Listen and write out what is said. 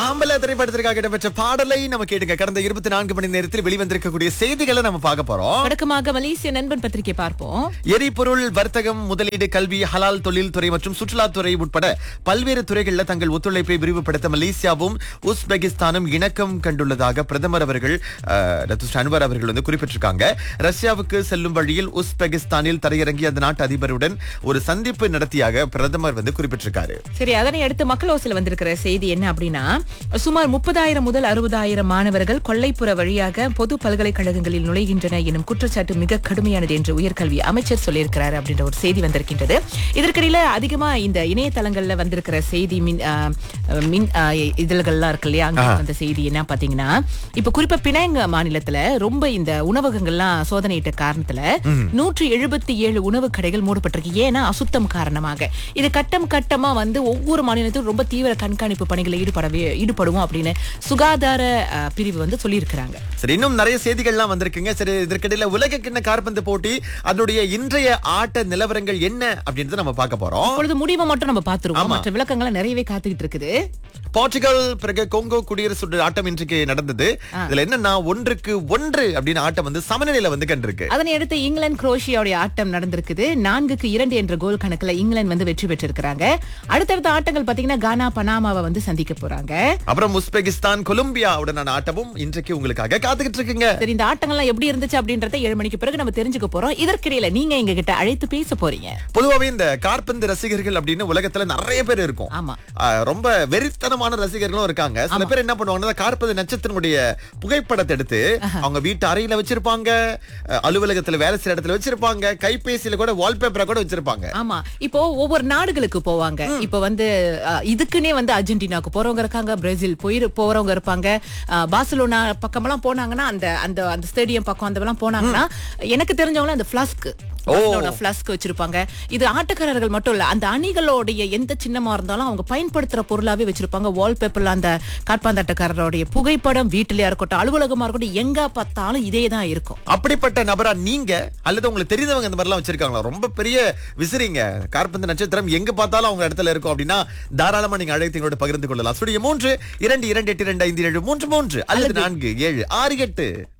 ஆம்பல திரைப்படத்திற்காக இடம்பெற்ற பாடலை நம்ம கேட்டுங்க கடந்த இருபத்தி நான்கு மணி நேரத்தில் வெளிவந்திருக்கக்கூடிய செய்திகளை நம்ம பார்க்க போறோம் வழக்கமாக மலேசிய நண்பன் பத்திரிகை பார்ப்போம் எரிபொருள் வர்த்தகம் முதலீடு கல்வி ஹலால் தொழில் துறை மற்றும் சுற்றுலாத்துறை உட்பட பல்வேறு துறைகளில் தங்கள் ஒத்துழைப்பை விரிவுபடுத்த மலேசியாவும் உஸ்பெகிஸ்தானும் இணக்கம் கண்டுள்ளதாக பிரதமர் அவர்கள் அஹ், டாக்டர் அன்வர் அவர்கள் வந்து குறிப்பிட்டிருக்காங்க ரஷ்யாவுக்கு செல்லும் வழியில் உஸ்பெகிஸ்தானில் தரையிறங்கி அந்த நாட்டு அதிபருடன் ஒரு சந்திப்பு நடத்தியாக பிரதமர் வந்து குறிப்பிட்டிருக்காரு சரி அதனை அடுத்து மக்கள் ஓசில வந்திருக்கிற செய்தி என்ன அப்படின்னா சுமார் முப்பதாயிரம் முதல் அறுபதாயிரம் மாணவர்கள் கொல்லைப்புற வழியாக பொது பல்கலைக்கழகங்களில் நுழைகின்றன எனும் குற்றச்சாட்டு மிக கடுமையானது என்று உயர்கல்வி அமைச்சர் சொல்லியிருக்கிறார் அப்படின்ற ஒரு செய்தி வந்திருக்கின்றது இதற்கிடையில அதிகமா இந்த இணையதளங்கள்ல வந்திருக்கிற செய்தி மின் ஆ, மின் ஆ, இதழ்கள்லாம் இருக்கு இல்லையா அங்க வந்த செய்தி என்ன பாத்தீங்கன்னா இப்ப குறிப்பா பினாங்க மாநிலத்துல ரொம்ப இந்த உணவகங்கள்லாம் சோதனையிட்ட காரணத்துல நூற்றி எழுபத்தி ஏழு உணவு கடைகள் மூடப்பட்டிருக்கு ஏன்னா அசுத்தம் காரணமாக இது கட்டம் கட்டமா வந்து ஒவ்வொரு மாநிலத்திலும் ரொம்ப தீவிர கண்காணிப்பு பணிகளில் ஈடுபடவே ஈடுபடுவோம் அப்படின்னு சுகாதார அஹ், பிரிவு வந்து சொல்லியிருக்கிறாங்க சரி இன்னும் நிறைய செய்திகள்லாம் வந்திருக்குங்க சரி இதற்கிடையில உலக கிண்ண காற்பந்து போட்டி அதனுடைய இன்றைய ஆட்ட நிலவரங்கள் என்ன அப்படின்றத நம்ம பார்க்க போறோம் அப்பொழுது முடிவை மட்டும் நம்ம பார்த்துருவோம் மற்ற விளக்கங்களை நிறையவே காத்துக்கிட்டு இருக்குது போர்ச்சுகல் பிறகு கொங்கோ குடியரசு ஆட்டம் இன்றைக்கு நடந்தது இதுல என்னன்னா ஒன்றுக்கு ஒன்று அப்படின்னு ஆட்டம் வந்து சமநிலையில வந்து கண்டிருக்கு அதனை அடுத்து இங்கிலாந்து குரோஷியாவுடைய ஆட்டம் நடந்திருக்குது நான்குக்கு இரண்டு என்ற கோல் கணக்குல இங்கிலாந்து வந்து வெற்றி பெற்றிருக்கிறாங்க அடுத்தடுத்த ஆட்டங்கள் பாத்தீங்கன்னா கானா பனாமாவை வந்து சந்திக்க போறாங்க அப்புறம் உஸ்பெகிஸ்தான் கொலம்பியாவுடனான ஆட்டமும் இன்றைக்கு உங்களுக்காக காத்துக்கிட்டு இருக்குங்க சரி இந்த ஆட்டங்கள்லாம் எப்படி இருந்துச்சு அப்படின்றத ஏழு மணிக்கு பிறகு நம்ம தெரிஞ்சுக்க போறோம் இதற்கிடையில நீங்க எங்க கிட்ட அழைத்து பேச போறீங்க பொதுவாவே இந்த காற்பந்து ரசிகர்கள் அப்படின்னு உலகத்துல நிறைய பேர் இருக்கும் ஆமா ஆஹ் ரொம்ப வெறித்தனமான ரசிகர்களும் இருக்காங்க சில பேர் என்ன பண்ணுவாங்கன்னா காற்பந்து நட்சத்திரனுடைய புகைப்படத்தை எடுத்து அவங்க வீட்டு அறையில வச்சிருப்பாங்க அஹ் அலுவலகத்துல வேலை செய்யற இடத்துல வச்சிருப்பாங்க கைபேசியில கூட வால்பேப்பரா கூட வச்சிருப்பாங்க ஆமா இப்போ ஒவ்வொரு நாடுகளுக்கு போவாங்க இப்போ வந்து அஹ், இதுக்குன்னே வந்து அர்ஜென்டினாக்கு போறவங்க இருக்காங்க பிரேசில் போய் போறவங்க இருப்பாங்க அஹ், பார்சலோனா பக்கமெல்லாம் போனாங்கன்னா அந்த அந்த அந்த ஸ்டேடியம் பக்கம் அந்த எல்லாம் போனாங்கன்னா எனக்கு தெரிஞ்சவங்க அந்த பிளாஸ்க் பிளாஸ்க் வச்சிருப்பாங்க இது ஆட்டக்காரர்கள் மட்டும் இல்ல அந்த அணிகளுடைய எந்த சின்னமா இருந்தாலும் அவங்க பயன்படுத்துற பொருளாவே வச்சிருப்பாங்க வால்பேப்பர்ல அந்த காட்பாந்தாட்டக்காரருடைய புகைப்படம் வீட்டிலயா இருக்கட்டும் அலுவலகமா இருக்கட்டும் எங்க பார்த்தாலும் இதே தான் இருக்கும் அப்படிப்பட்ட நபரா நீங்க அல்லது உங்களுக்கு தெரிந்தவங்க இந்த மாதிரிலாம் வச்சிருக்காங்களா ரொம்ப பெரிய விசிறிங்க கார்பந்து நட்சத்திரம் எங்க பார்த்தாலும் அவங்க இடத்துல இருக்கும் அப்படின்னா தாராளமா நீங்க அழைத்து எங்களோட பகிர்ந்து கொள்ளலாம் சுடிய மூன்று இரண்டு இரண்டு எட்டு இரண்டு ஐந்து ஏழு மூன்று மூன்று அல்லது நான்கு ஏழு ஆறு எட்டு